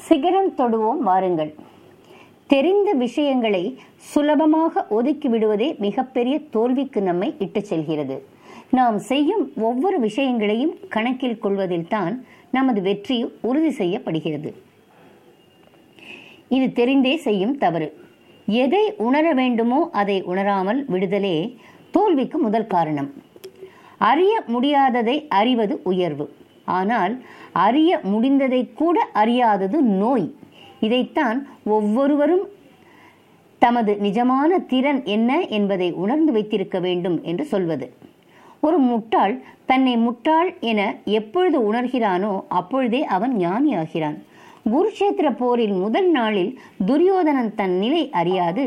சிகரம் தொடுவோம் வாருங்கள் தெரிந்த விஷயங்களை சுலபமாக ஒதுக்கி விடுவதே மிகப்பெரிய தோல்விக்கு நம்மை இட்டுச் செல்கிறது நாம் செய்யும் ஒவ்வொரு விஷயங்களையும் கணக்கில் கொள்வதில்தான் நமது வெற்றி உறுதி செய்யப்படுகிறது இது தெரிந்தே செய்யும் தவறு எதை உணர வேண்டுமோ அதை உணராமல் விடுதலே தோல்விக்கு முதல் காரணம் அறிய முடியாததை அறிவது உயர்வு ஆனால் அறிய முடிந்ததை கூட அறியாதது நோய் இதைத்தான் ஒவ்வொருவரும் தமது நிஜமான திறன் என்ன என்பதை உணர்ந்து வைத்திருக்க வேண்டும் என்று சொல்வது ஒரு முட்டாள் தன்னை முட்டாள் என எப்பொழுது உணர்கிறானோ அப்பொழுதே அவன் ஞானியாகிறான் குருஷேத்திர போரின் முதல் நாளில் துரியோதனன் தன் நிலை அறியாது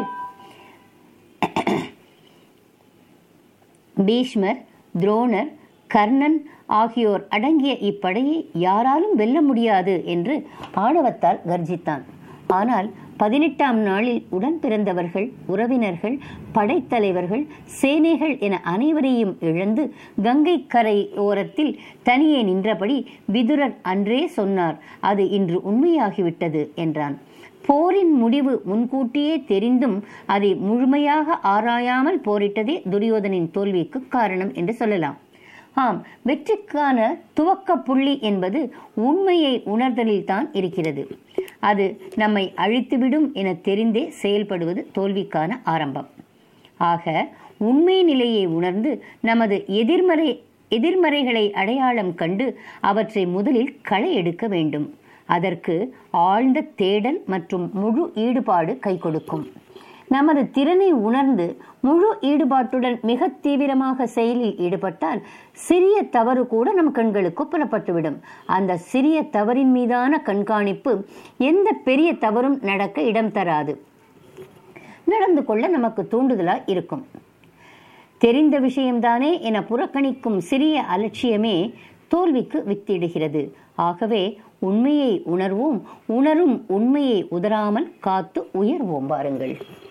பீஷ்மர் துரோணர் கர்ணன் ஆகியோர் அடங்கிய இப்படையை யாராலும் வெல்ல முடியாது என்று ஆணவத்தால் கர்ஜித்தான் ஆனால் பதினெட்டாம் நாளில் உடன் பிறந்தவர்கள் உறவினர்கள் படைத்தலைவர்கள் சேனைகள் என அனைவரையும் இழந்து கங்கை கரை ஓரத்தில் தனியே நின்றபடி விதுரன் அன்றே சொன்னார் அது இன்று உண்மையாகிவிட்டது என்றான் போரின் முடிவு முன்கூட்டியே தெரிந்தும் அதை முழுமையாக ஆராயாமல் போரிட்டதே துரியோதனின் தோல்விக்கு காரணம் என்று சொல்லலாம் ஆம் வெற்றிக்கான துவக்க புள்ளி என்பது உண்மையை உணர்தலில் தான் இருக்கிறது அது நம்மை அழித்துவிடும் என தெரிந்தே செயல்படுவது தோல்விக்கான ஆரம்பம் ஆக உண்மை நிலையை உணர்ந்து நமது எதிர்மறை எதிர்மறைகளை அடையாளம் கண்டு அவற்றை முதலில் களை எடுக்க வேண்டும் அதற்கு ஆழ்ந்த தேடல் மற்றும் முழு ஈடுபாடு கை கொடுக்கும் நமது திறனை உணர்ந்து முழு ஈடுபாட்டுடன் மிக தீவிரமாக செயலில் ஈடுபட்டால் சிறிய தவறு கூட நம் கண்களுக்கு புலப்பட்டுவிடும் அந்த சிறிய தவறின் மீதான கண்காணிப்பு எந்த பெரிய தவறும் நடக்க இடம் தராது நடந்து கொள்ள நமக்கு தூண்டுதலா இருக்கும் தெரிந்த விஷயம்தானே என புறக்கணிக்கும் சிறிய அலட்சியமே தோல்விக்கு வித்திடுகிறது ஆகவே உண்மையை உணர்வோம் உணரும் உண்மையை உதராமல் காத்து உயர்வோம் பாருங்கள்